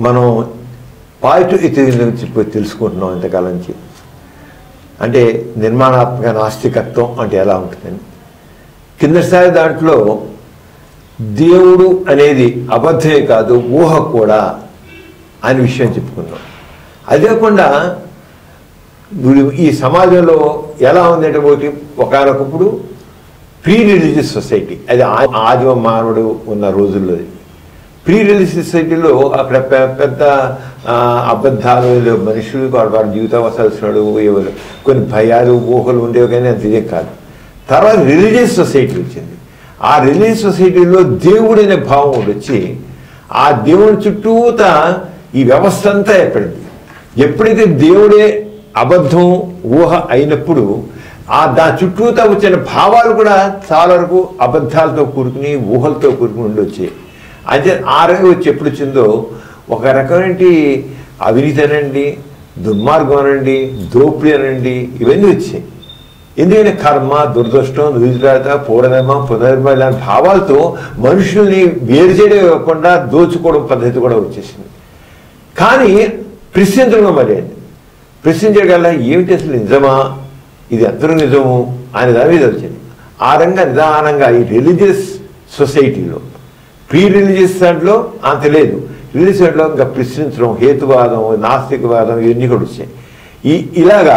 మనం పాజిటివ్ ఇతరుల నుంచి ఇప్పుడు తెలుసుకుంటున్నాం ఇంతకాలం నుంచి అంటే నిర్మాణాత్మక నాస్తికత్వం అంటే ఎలా ఉంటుందని కిందసారి దాంట్లో దేవుడు అనేది అబద్ధమే కాదు ఊహ కూడా అనే విషయం చెప్పుకున్నాం అదే కాకుండా ఇప్పుడు ఈ సమాజంలో ఎలా ఉందంటే ఒకటి ఒకనొకప్పుడు ప్రీ రిలీజియస్ సొసైటీ అది ఆ- ఆదిమ మానవుడు ఉన్న రోజుల్లో ప్రీ రిలీజియస్ సొసైటీలో అక్కడ పె- పెద్ద ఆ, అబద్ధాలు లేవు. మనుషులు వాడు వాడి జీవితం వస్తాడు ఎవరు కొన్ని భయాలు ఊహలు ఉండేవి కానీ అంత ఇదే కాదు తర్వాత రిలీజియస్ సొసైటీ వచ్చింది ఆ రిలీజియస్ సొసైటీలో దేవుడు అనే భావం ఒకటి వచ్చి ఆ దేవుడి చుట్టూత ఈ వ్యవస్థ అంతా ఏర్పడింది ఎప్పుడైతే దేవుడే అబద్ధం ఊహ అయినప్పుడు ఆ దాని చుట్టూతా వచ్చిన భావాలు కూడా చాలా వరకు అబద్ధాలతో కూడుకుని ఊహలతో కూడుకుని ఉండొచ్చాయి అయితే ఆ రంగు వచ్చి ఎప్పుడు వచ్చిందో ఒక రకమైన అవినీతి అనండి దుర్మార్గం అనండి దోపిడీ అనండి ఇవన్నీ వచ్చాయి ఎందుకంటే కర్మ దురదృష్టం రుజురాత పూర్ణమ పునర్మ ఇలాంటి భావాలతో మనుషుల్ని వేరు చేయడం కాకుండా దోచుకోవడం పద్ధతి కూడా వచ్చేసింది కానీ ప్రశ్నించడం మరి ప్రశ్నించగల ఏమిటి అసలు నిజమా ఇది అందరూ నిజము అనే దాని మీద వచ్చింది ఆ రంగా నిదానంగా ఈ రిలీజియస్ సొసైటీలో ప్రీ రిలీజియస్ దాంట్లో అంత లేదు రిలీజియస్ దాంట్లో ఇంకా ప్రశ్నించడం హేతువాదం నాస్తికవాదం ఇవన్నీ కూడా వచ్చాయి ఈ ఇలాగా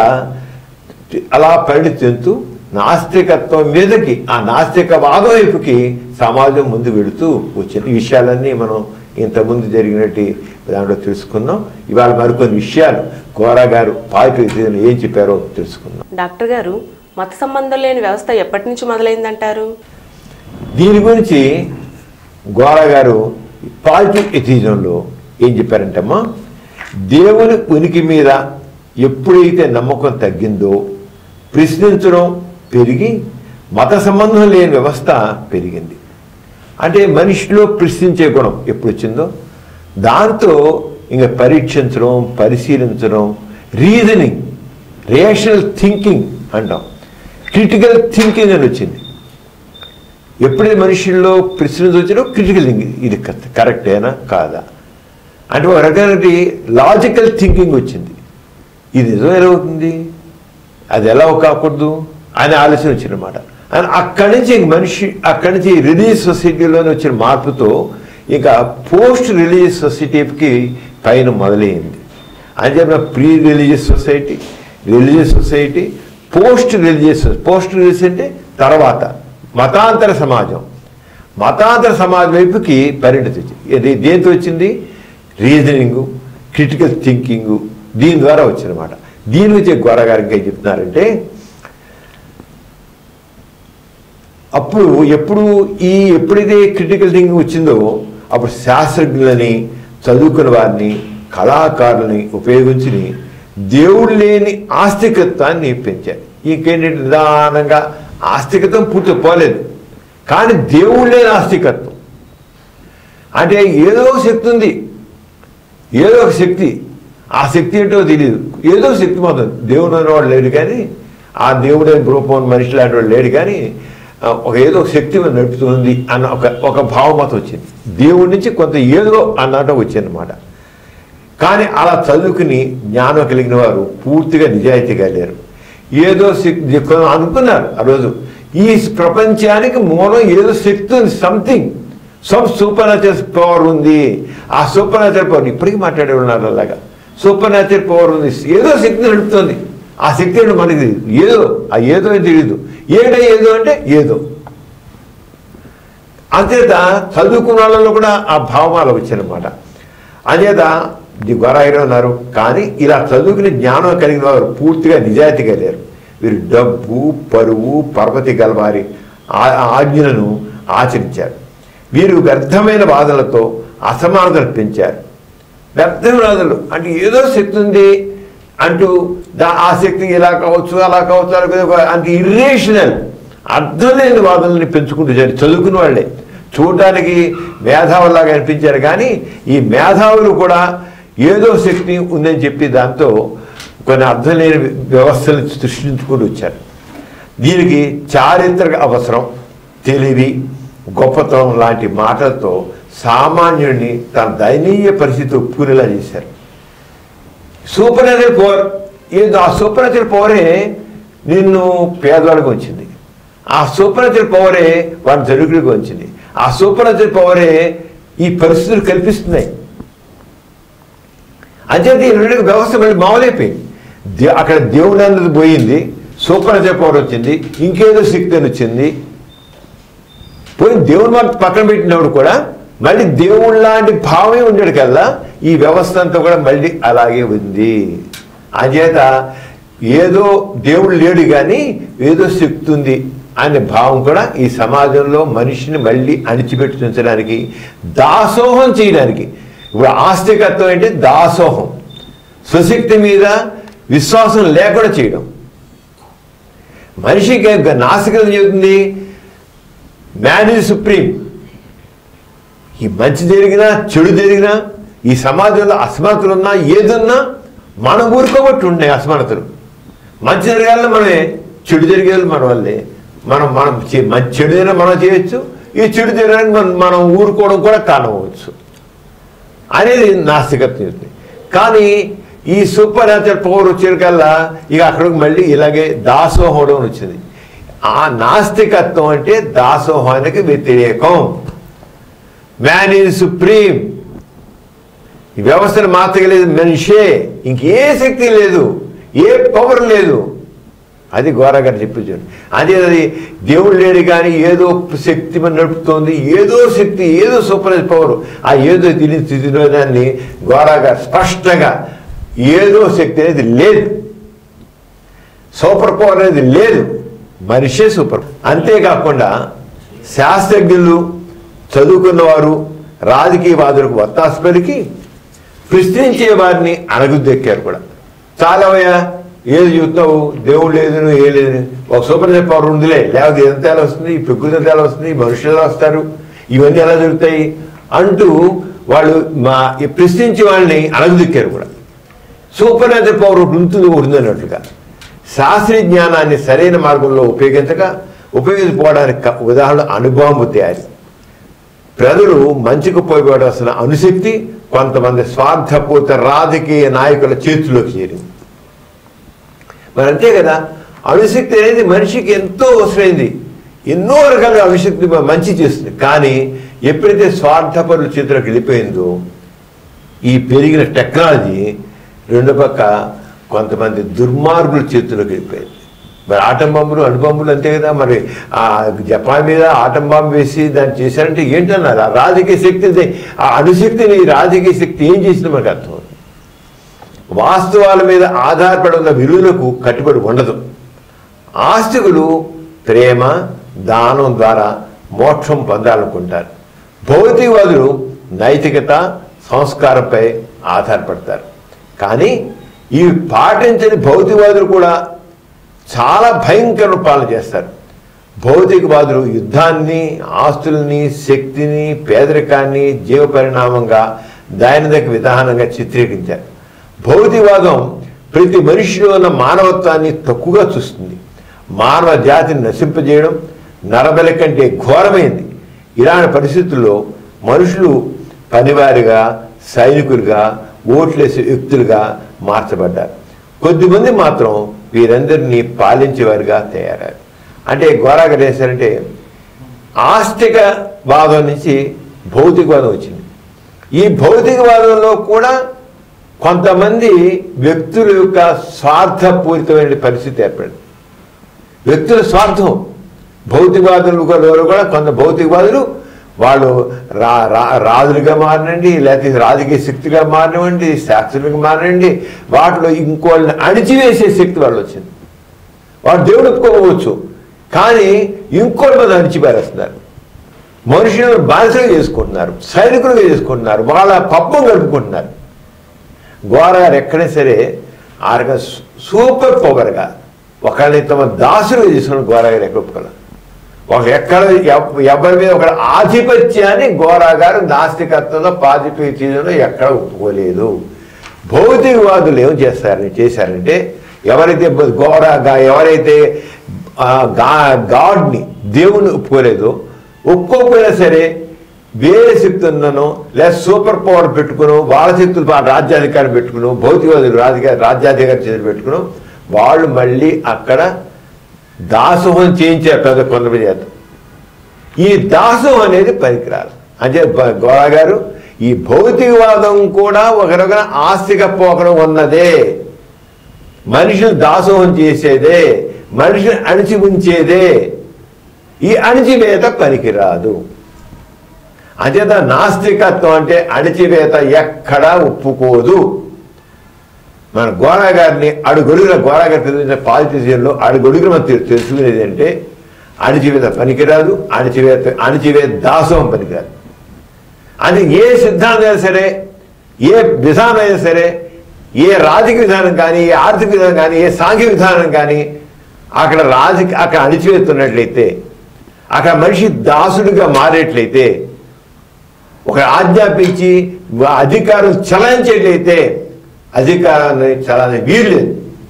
అలా పరిణితి చెందుతూ నాస్తికత్వం మీదకి ఆ నాస్తికవాదం వైపుకి సమాజం ముందు వెళుతూ వచ్చింది ఈ విషయాలన్నీ మనం ఇంతకుముందు జరిగినట్టు దాంట్లో తెలుసుకుందాం ఇవాళ మరికొన్ని విషయాలు గోరా గారు పాజిటివ్ ఏం చెప్పారో తెలుసుకుందాం డాక్టర్ గారు మత సంబంధం లేని వ్యవస్థ ఎప్పటి నుంచి మొదలైందంటారు దీని గురించి గోరా గారు పాజిటివ్ ఎథిజంలో ఏం చెప్పారంటమ్మా దేవుని ఉనికి మీద ఎప్పుడైతే నమ్మకం తగ్గిందో ప్రశ్నించడం పెరిగి మత సంబంధం లేని వ్యవస్థ పెరిగింది అంటే మనిషిలో ప్రశ్నించే గుణం ఎప్పుడు వచ్చిందో దాంతో ఇంకా పరీక్షించడం పరిశీలించడం రీజనింగ్ రేషనల్ థింకింగ్ అంటాం క్రిటికల్ థింకింగ్ అని వచ్చింది ఎప్పుడైతే మనుషుల్లో ప్రశ్నలు వచ్చినో క్రిటికల్ థింకింగ్ ఇది కరెక్ట్- కరెక్టేనా కాదా అంటే ఒక రకమైన లాజికల్ థింకింగ్ వచ్చింది ఇది నిజం ఎలా అవుతుంది అది ఎలా కాకూడదు అనే ఆలోచన వచ్చినమాట అని అక్కడి నుంచి ఇంక మనిషి అక్కడి నుంచి రిలీజియస్ సొసైటీలోనే వచ్చిన మార్పుతో ఇక పోస్ట్ రిలీజియస్ సొసైటీకి పైన మొదలైంది అని చెప్పిన pre religious society religious society post religious post religious అంటే తర్వాత మతాంతర సమాజం మతాంతర సమాజం వైపుకి పరిణతి వచ్చింది ఇది దేంతో వచ్చింది రీజనింగ్ క్రిటికల్ థింకింగ్ దీని ద్వారా వచ్చినమాట దీని గురించి గోర గారు ఇంకా ఏం చెప్తున్నారంటే అప్పుడు ఎప్పుడు ఈ ఎప్పుడైతే క్రిటికల్ థింకింగ్ వచ్చిందో అప్పుడు శాస్త్రజ్ఞులని చదువుకున్న వారిని కళాకారులని ఉపయోగించి దేవుడు లేని ఆస్తికత్వాన్ని పెంచారు ఇంకేంటంటే నిదానంగా ఆస్తికత్వం పూర్తి పోలేదు కానీ దేవుడు లేని ఆస్తికత్వం అంటే ఏదో ఒక శక్తి ఉంది ఏదో ఒక శక్తి ఆ శక్తి ఏంటో తెలియదు ఏదో శక్తి మాత్రం దేవుడు అనేవాడు లేడు కానీ ఆ దేవుడే రూపం మనిషి లాంటి వాడు లేడు కానీ ఆ, ఒక ఏదో ఒక శక్తి మనల్ని నడుపుతుంది అన్న ఒక ఒక భావమతం వచ్చింది దేవుడి నుంచి కొంత ఏదో అన్నట్టు వచ్చిందన్నమాట కానీ అలా చదువుకుని జ్ఞానం కలిగిన వారు పూర్తిగా నిజాయితీగా లేరు ఏదో శక్తి కొందరు అనుకున్నారు ఆ రోజు ఈ ప్రపంచానికి మూలం ఏదో శక్తి ఉంది something some supernatural power ఉంది ఆ సూపర్ న్యాచురల్ పవర్ ఇప్పటికీ మాట్లాడే ఉన్నారు అలాగా సూపర్ న్యాచురల్ పవర్ ఉంది ఏదో శక్తి నడుపుతుంది ఆ శక్తి ఏంటో మనకి తెలియదు ఏదో ఆ ఏదో అని తెలియదు ఏటో ఏదో అంటే ఏదో అంచేత చదువుకున్న వాళ్ళలో కూడా ఆ భావాలు వచ్చాయన్నమాట అంచేత ఇది గొరాయిలో ఉన్నారు కానీ ఇలా చదువుకుని జ్ఞానం కలిగిన వారు పూర్తిగా నిజాయితీగా లేరు వీరు డబ్బు పరువు పరపతి గలవారి ఆ- ఆజ్ఞలను ఆచరించారు వీరు వ్యర్థమైన వాదనలతో అసమానతలు పెంచారు వ్యర్థమైన వాదనలు అంటే ఏదో శక్తి ఉంది అంటూ దా ఆ శక్తి ఇలా కావచ్చు అలా కావచ్చు అలా కావచ్చు, అంటే ఇర్రేషనల్ అర్థం లేని వాదనల్ని పెంచుకుంటూ చేరి చదువుకున్న వాళ్ళే చూడడానికి మేధావులాగా అనిపించారు కానీ ఈ మేధావులు కూడా ఏదో శక్తి ఉందని చెప్పి దాంతో కొన్ని అర్థం లేని వ్యవస్థలను సృష్టించుకుంటూ వచ్చారు దీనికి చారిత్రక అవసరం తెలివి గొప్పతనం లాంటి మాటలతో సామాన్యుడిని తన దయనీయ పరిస్థితి ఒప్పుకునేలా చేశారు సూపర్ నేచురల్ పవర్ ఏదో ఆ సూపర్ నేచురల్ పవరే నిన్ను పేదవాడికి వచ్చింది ఆ సూపర్ నేచురల్ పవరే వాడి జరుగుడికి వచ్చింది ఆ సూపర్ నేచురల్ పవరే ఈ పరిస్థితులు కల్పిస్తున్నాయి అంచేత ఈ రెండు వ్యవస్థ మళ్ళీ మామూలైపోయింది దే అక్కడ దేవుడు అన్నది పోయింది సూపర్ నేచురల్ పవర్ వచ్చింది ఇంకేదో శక్తి అని వచ్చింది పోయి దేవుని మాట పక్కన పెట్టినప్పుడు కూడా మళ్ళీ దేవుడు లాంటి భావమే ఉండడు కల్లా ఈ వ్యవస్థ అంతా కూడా మళ్ళీ అలాగే ఉంది అంచేత ఏదో దేవుడు లేడు కానీ ఏదో శక్తి ఉంది అనే భావం కూడా ఈ సమాజంలో మనిషిని మళ్ళీ అణిచిపెట్టి ఉంచడానికి దాసోహం చేయడానికి ఇప్పుడు ఆస్తికత్వం అంటే దాసోహం స్వశక్తి మీద విశ్వాసం లేకుండా చేయడం మనిషికి నాసికత చెబుతుంది మ్యాన్ ఈజ్ సుప్రీం ఈ మంచి జరిగినా చెడు జరిగినా ఈ సమాజంలో అసమానతలు ఉన్నా ఏదున్నా మనం ఊరుకోబట్టి ఉన్నాయి అసమానతలు మంచి జరగాలని మనమే చెడు జరిగేది మన వల్లే మనం మనం చే- మంచి చెడు జరిగినా మనం చేయొచ్చు ఈ చెడు జరగడానికి మనం మనం ఊరుకోవడం కూడా కారణమవచ్చు అనేది నాస్తికత్వం చెప్తుంది కానీ ఈ సూపర్ న్యాచురల్ పవర్ వచ్చేకల్లా ఇక అక్కడికి మళ్ళీ ఇలాగే దాసోహం వచ్చింది ఆ నాస్తికత్వం అంటే దాసోహానికి వ్యతిరేకం మ్యాన్ ఈజ్ సుప్రీం ఈ వ్యవస్థను మార్చగలేదు మనిషే ఇంకే శక్తి లేదు ఏ పవర్ లేదు అది ఘోరగారు చెప్పించాడు అదే అది దేవుడు లేడు కానీ ఏదో శక్తి మన నడుపుతోంది ఏదో శక్తి ఏదో సూపర్ పవర్ ఆ ఏదో తిని తినదాన్ని ఘోరగా స్పష్టంగా ఏదో శక్తి అనేది లేదు సూపర్ పవర్ అనేది లేదు మనిషే సూపర్ అంతేకాకుండా శాస్త్రజ్ఞులు చదువుకున్నవారు రాజకీయవాదులకు వత్తాసు పలికి ప్రశ్నించే వారిని అణగుదెక్కారు కూడా చాలావయ్యా ఏది చూస్తావు దేవుడు లేదు నువ్వు ఏ లేదు ఒక సూపర్ పవర్ ఉందిలే లేకపోతే ఎంత ఎలా వస్తుంది ఈ ప్రకృతి ఎంత ఎలా వస్తుంది ఈ మనుషులు ఎలా వస్తారు ఇవన్నీ ఎలా జరుగుతాయి అంటూ వాళ్ళు మా ఈ ప్రశ్నించే వాళ్ళని అణగుదెక్కారు కూడా సూపర్ నేచర్ పవర్ ఒకటి ఉంటుంది ఒకటి ఉంది అన్నట్లుగా శాస్త్రీయ జ్ఞానాన్ని సరైన మార్గంలో ఉపయోగించక ఉపయోగించుకోవడానికి క- ఉదాహరణ అనుభవం తయారీ ప్రజలు మంచికి పోయబడాల్సిన అనుశక్తి కొంతమంది స్వార్థపూత రాజకీయ నాయకుల చేతిలోకి చేరింది మరి అంతే కదా అణుశక్తి అనేది మనిషికి ఎంతో అవసరమైంది ఎన్నో రకాల అణుశక్తి మంచి చేస్తుంది కానీ ఎప్పుడైతే స్వార్థపరుల చేతిలోకి వెళ్ళిపోయిందో ఈ పెరిగిన టెక్నాలజీ రెండు పక్క కొంతమంది దుర్మార్గుల చేతిలోకి వెళ్ళిపోయింది మరి ఆటం బాంబులు అణుబాంబులు అంతే కదా మరి ఆ జపాన్ మీద ఆటం బాంబు వేసి దాన్ని చేశారంటే ఏంటన్నారు ఆ రాజకీయ శక్తి ఇది. ఆ అణుశక్తిని ఈ రాజకీయ శక్తి ఏం చేసిందో మనకు అర్థం అవుతుంది. వాస్తవాల మీద ఆధారపడి ఉన్న విలువలకు కట్టుబడి ఉండదు ఆస్తికులు ప్రేమ దానం ద్వారా మోక్షం పొందాలనుకుంటారు భౌతికవాదులు నైతికత సంస్కారంపై ఆధారపడతారు కానీ ఇవి పాటించని భౌతికవాదులు కూడా చాలా భయంకర పాలన చేస్తారు భౌతికవాదులు యుద్ధాన్ని ఆస్తుల్ని శక్తిని పేదరికాన్ని జీవ పరిణామంగా దైనందిక విధానంగా చిత్రీకరించారు భౌతికవాదం ప్రతి మనిషిలో ఉన్న మానవత్వాన్ని తక్కువగా చూస్తుంది మానవ జాతిని నశింపజేయడం నరబలి కంటే ఘోరమైంది ఇలాంటి పరిస్థితుల్లో మనుషులు పనివారిగా సైనికులుగా ఓట్లేసే వ్యక్తులుగా మార్చబడ్డారు కొద్దిమంది మాత్రం వీరందరినీ పాలించేవారిగా తయారయ్యారు అంటే ఘోరాగా చేశారంటే ఆస్తిక వాదం నుంచి భౌతికవాదం వచ్చింది ఈ భౌతికవాదంలో కూడా కొంతమంది వ్యక్తుల యొక్క స్వార్థపూరితమైన పరిస్థితి ఏర్పడింది వ్యక్తుల స్వార్థం భౌతికవాదులు కూడా కూడా కొంత భౌతికవాదులు వాళ్ళు రా రా- రాజులుగా మారినండి లేకపోతే రాజకీయ శక్తిగా మారినవండి శాస్త్రులుగా మారినండి వాటిలో ఇంకోళ్ళని అణిచివేసే శక్తి వాళ్ళు వచ్చింది వాడు దేవుడు ఒప్పుకోవచ్చు కానీ ఇంకోటి మీద అణిచిపారేస్తున్నారు మనుషులను బానిసలుగా చేసుకుంటున్నారు సైనికులుగా చేసుకుంటున్నారు వాళ్ళ పబ్బం గడుపుకుంటున్నారు గోరగారు ఎక్కడైనా సరే ఆరగా సూపర్ పవర్గా ఒకళ్ళని తమ దాసులుగా చేసుకున్న గోరగారు ఎక్కడ ఒప్పుకోలేదు ఒక ఎక్కడ ఎవ- ఎవరి మీద ఒక ఆధిపత్యాన్ని గోరా గారు నాస్తికత్వంలో పాజిటివిటీలో ఎక్కడ ఒప్పుకోలేదు భౌతికవాదులు ఏం చేస్తారని చేశారంటే ఎవరైతే బ- గోరాగా ఎవరైతే ఆ, గా గాడ్ని దేవుని ఒప్పుకోలేదో ఒప్పుకోకపోయినా సరే వేరే శక్తి ఉందనో లేదా సూపర్ పవర్ పెట్టుకును వాళ్ళ శక్తులు ఆ రాజ్యాధికారం పెట్టుకును భౌతికవాదులు రాజకీయ రాజ్యాధికారం చేతులు పెట్టుకును వాళ్ళు మళ్ళీ అక్కడ దాసోహం చేయించారు పెద్ద కొందరి చేత ఈ దాసం అనేది పనికిరాదు అంటే బ- గోరా గారు ఈ భౌతికవాదం కూడా ఒక రకమైన ఆస్తిక పోకడం ఉన్నదే మనిషిని దాసోహం చేసేదే మనిషిని అణిచి ఉంచేదే ఈ అణిచివేత పనికిరాదు అంచేత నాస్తికత్వం అంటే అణిచివేత ఎక్కడా ఒప్పుకోదు మన గోరా గారిని అడుగొడుగున గోరా గారి ప్రతినిధించిన పాలిటిషియన్లో అడుగొడుగున మనం తెలు- తెలుసుకునేది అంటే అణిచివేత పనికిరాదు అణిచివేత అణిచివేత దాసోహం పనికిరాదు అది ఏ సిద్ధాంతం అయినా సరే ఏ విధానం అయినా సరే ఏ రాజకీయ విధానం కానీ ఏ ఆర్థిక విధానం కానీ ఏ సాంఘిక విధానం కానీ అక్కడ రాజకీయ అక్కడ అణిచివేస్తున్నట్లయితే అక్కడ మనిషి దాసుడిగా మారేట్లయితే ఒక ఆజ్ఞాపించి అధికారం చలాయించేట్లయితే అధికారాన్ని చలాని వీలు లేదు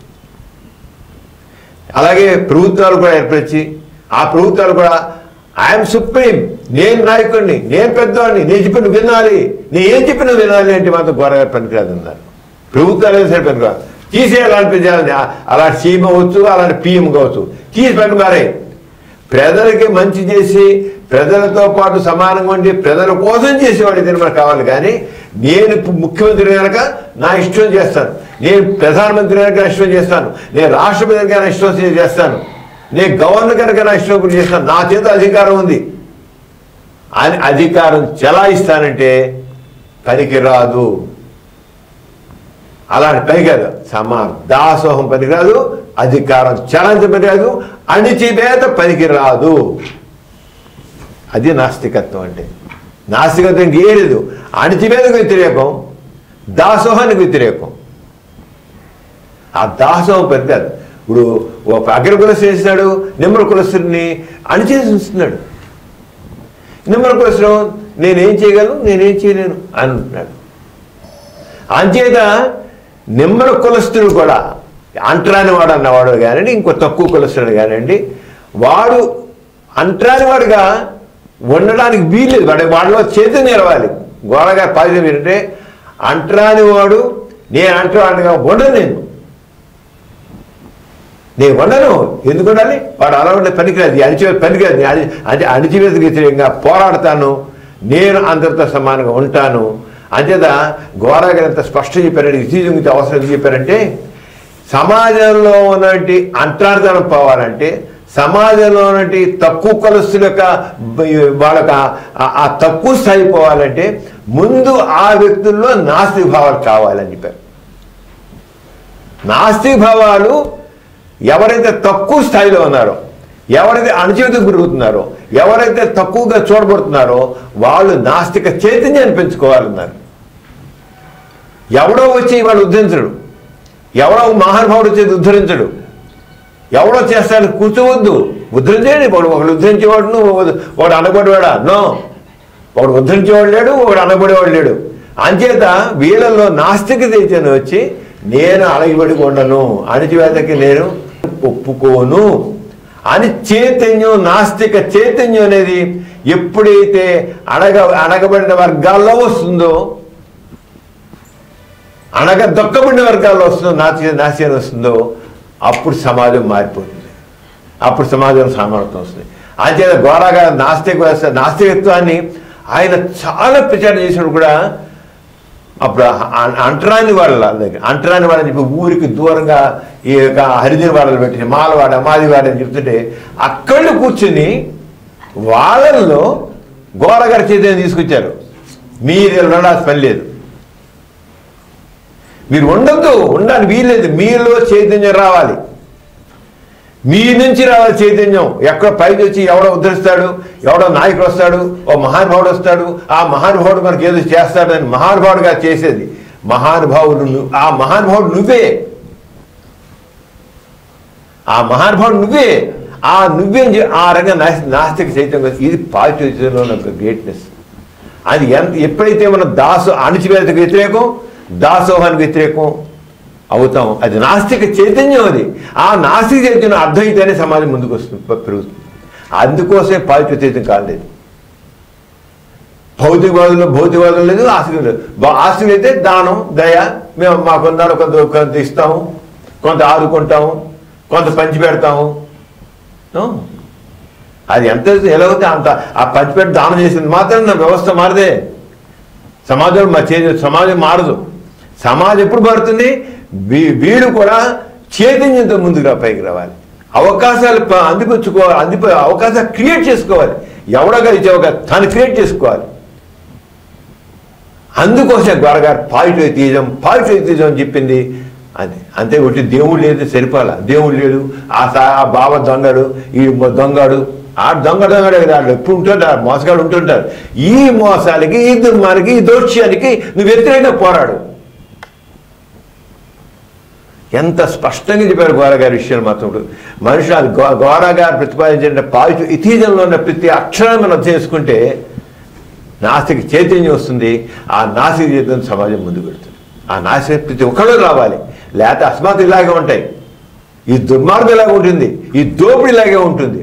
అలాగే ప్రభుత్వాలు కూడా ఏర్పరిచి ఆ ప్రభుత్వాలు కూడా ఐఎమ్ సుప్రీం నేను నాయకుడిని నేను పెద్దవాడిని నేను చెప్పిన వినాలి నేను ఏం చెప్పిన వినాలి అంటే మాత్రం గొడవ పనికిరాదు అన్నారు ప్రభుత్వాలు ఏదో సరే పనికిరాదు తీసేయాలనిపించాలని అలాంటి సీఎం అవ్వచ్చు అలాంటి పిఎం కావచ్చు తీసి పని మారే ప్రజలకి మంచి చేసి ప్రజలతో పాటు సమానంగా ఉండి ప్రజల కోసం చేసేవాడు ఇది మనకు కావాలి కానీ నేను ఇప్పుడు ముఖ్యమంత్రి కనుక నా ఇష్టం చేస్తాను నేను ప్రధానమంత్రి కనుక నా ఇష్టం చేస్తాను నేను రాష్ట్రపతి కనుక నా ఇష్టం చేస్తాను నేను గవర్నర్ కనుక నా ఇష్టం కూడా చేస్తాను నా చేత అధికారం ఉంది అని అధికారం చెలాయిస్తానంటే పనికి రాదు అలాంటి పని కాదు సమా దాసోహం పనికిరాదు అధికారం చలాంచ పనికిరాదు అణిచివేత పనికిరాదు అది నాస్తికత్వం అంటే నాస్తికత్వం ఇంకే లేదు అణిచివేతకు వ్యతిరేకం దాసోహానికి వ్యతిరేకం ఆ దాసోహం పనికిరాదు ఇప్పుడు ఒక అగ్ర కులస్తుడు చేసినాడు నిమ్మల కులస్తుడిని అణిచేసి ఉంచుతున్నాడు నిమ్మల కులస్తుడు నేనేం చేయగలను నేనేం చేయలేను అని అంటున్నాడు అంచేత నిమ్మల కులస్తుడు కూడా అంటరాని వాడు అన్నవాడు కానివ్వండి ఇంకో తక్కువ కులస్తుడు కానివ్వండి వాడు అంటరాని వాడుగా ఉండడానికి వీల్లేదు వాడి వాడిలో చేతి నిలవాలి గోడగా పాజిటివ్ ఏంటంటే అంటరాని వాడు నేను అంటరానిగా ఉండను నేను నేను ఉండను ఎందుకు ఉండాలి వాడు అలా ఉండే పనికిరాదు అణిచివేత పనికిరాదు నేను అణి- అంటే అణిచివేతకు వ్యతిరేకంగా పోరాడతాను నేను అందరితో సమానంగా ఉంటాను అంచేత గోరాగారు ఎంత స్పష్టం చెప్పారంటే ఇతీజంగిత అవసరం ఎందుకు చెప్పారంటే సమాజంలో ఉన్నటువంటి అంతర్ధానం పోవాలంటే సమాజంలో ఉన్నటువంటి తక్కువ కొలస్తుల యొక్క బ- వాళ్ళకి ఆ- ఆ తక్కువ స్థాయి పోవాలంటే ముందు ఆ వ్యక్తుల్లో నాస్తిక భావాలు కావాలని చెప్పారు నాస్తిక భావాలు ఎవరైతే తక్కువ స్థాయిలో ఉన్నారో ఎవరైతే అణచివేతకు గురుగుతున్నారో ఎవరైతే తక్కువగా చూడబడుతున్నారో వాళ్ళు నాస్తిక చైతన్యాన్ని పెంచుకోవాలన్నారు ఎవడో వచ్చి వాడు ఉద్ధరించడు ఎవడో ఒక మహానుభావుడు వచ్చేది ఉద్ధరించడు ఎవడో చేస్తాడు కూర్చోవద్దు ఉద్ధరించేయండి వాడు ఒకడు ఉద్ధరించేవాడు నువ్వు వాడు అనబడేవాడా నో వాడు ఉద్ధరించేవాడు లేడు వాడు అనబడేవాడు లేడు అంచేత వీళ్ళల్లో నాస్తిక చైతన్యం వచ్చి నేను అణగిబడి ఉండను అణిచివేతకి నేను ఒప్పుకోను అని చైతన్యం నాస్తిక చైతన్యం అనేది ఎప్పుడైతే అణగ అణగబడిన వర్గాల్లో వస్తుందో అనగా దొక్కబడిన వర్గాల్లో వస్తుందో నాస్తి నాస్యం వస్తుందో అప్పుడు సమాజం మారిపోతుంది అప్పుడు సమాజం సామర్థ్యం వస్తుంది అంచేత గోరాగా నాస్తిక వ్యవస్థ నాస్తికత్వాన్ని ఆయన చాలా ప్రచారం చేసినప్పుడు కూడా అప్పుడు అ- అంటరాని వాళ్ళ దగ్గర అంటరాని వాళ్ళని చెప్పి ఊరికి దూరంగా ఈ యొక్క హరిజన వాళ్ళని పెట్టి మాలవాడ మాదివాడ అని చెప్తుంటే అక్కడ కూర్చుని వాళ్ళల్లో గోరగారి చైతన్యం తీసుకొచ్చారు మీరు ఉండాల్సిన పని లేదు మీరు ఉండొద్దు ఉండాలి వీల్లేదు మీలో చైతన్యం రావాలి మీ నుంచి రావాలి చైతన్యం ఎక్కడ పైకి వచ్చి ఎవడో ఉద్ధరిస్తాడు ఎవడో నాయకుడు వస్తాడు ఓ మహానుభావుడు వస్తాడు ఆ మహానుభావుడు మనకి ఏదో చేస్తాడు అని మహానుభావుడుగా చేసేది మహానుభావుడు ను- ఆ మహానుభావుడు నువ్వే ఆ మహానుభావుడు నువ్వే ఆ నువ్వేం చే- ఆ రంగా నాస్తి- నాస్తిక చైతన్యం ఇది పాజిటివ్లో ఒక గ్రేట్నెస్ అది ఎంత ఎప్పుడైతే మనం దాసు అణిచివేతకు వ్యతిరేకం దాసోహానికి వ్యతిరేకం అవుతాం అది నాస్తిక చైతన్యం అది ఆ నాస్తిక చైతన్యం అర్థమైతేనే సమాజం ముందుకు వస్తుంది ప- పెరుగుతుంది అందుకోసమే పాజిటివ్ చైతన్యం కాలేదు భౌతికవాదులు భౌతికవాదం లేదు ఆస్తికం లేదు బా- ఆస్తికం అయితే దానం దయ మేము మాకున్న కొంత కొంత ఇస్తాము కొంత ఆదుకుంటాము కొంత పంచి పెడతాము No? అది ఎంత ఎలా అవుతే అంత ఆ పంచిపెట్టి దానం చేసింది మాత్రం నా వ్యవస్థ మారదే సమాజం మా చే సమాజం మారదు సమాజం ఎప్పుడు మారుతుంది వీ- వీడు కూడా చైతన్యంతో ముందుకు రా పైకి రావాలి అవకాశాలు ప- అందిపుచ్చుకోవాలి అందిప అవకాశాలు క్రియేట్ చేసుకోవాలి ఎవడగా ఇచ్చే ఒక తను క్రియేట్ చేసుకోవాలి అందుకోసం గోరగారు పాజిటివ్ తీయడం పాజిటివ్ తీయడం అని చెప్పింది అది అంతే ఒకటి దేవుడు లేదు సరిపాల దేవుడు లేడు ఆ సా ఆ బావ దొంగడు ఈ మొ- దొంగడు ఆ దొంగ దొంగడే కదా వాళ్ళు ఎప్పుడు ఉంటుంటారు మోసగాడు ఉంటుంటారు ఈ మోసాలకి ఈ దుర్మానికి ఈ దోష్యానికి నువ్వు వ్యతిరేకంగా పోరాడు ఎంత స్పష్టంగా చెప్పారు గోరగారి విషయాలు మాత్రం ఇప్పుడు మనుషులు అది గో గోరగారు ప్రతిపాదించిన పాజిటివ్ ఇతీజంలో ఉన్న ప్రతి అక్షరాన్ని మనం చేసుకుంటే నాస్తిక చైతన్యం వస్తుంది ఆ నాస్తిక చైతన్యం సమాజం ముందుకు పెడుతుంది ఆ నాస్తిక ప్రతి ఒక్కళ్ళు రావాలి లేకపోతే అస్మాత్ ఇలాగే ఉంటాయి ఈ దుర్మార్గం ఇలాగే ఉంటుంది ఈ దోపిడి ఇలాగే ఉంటుంది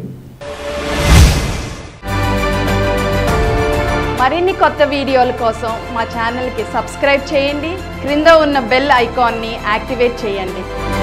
మరిన్ని కొత్త వీడియోల కోసం మా ఛానల్కి సబ్స్క్రైబ్ చేయండి క్రింద ఉన్న బెల్ ఐకాన్ని యాక్టివేట్ చేయండి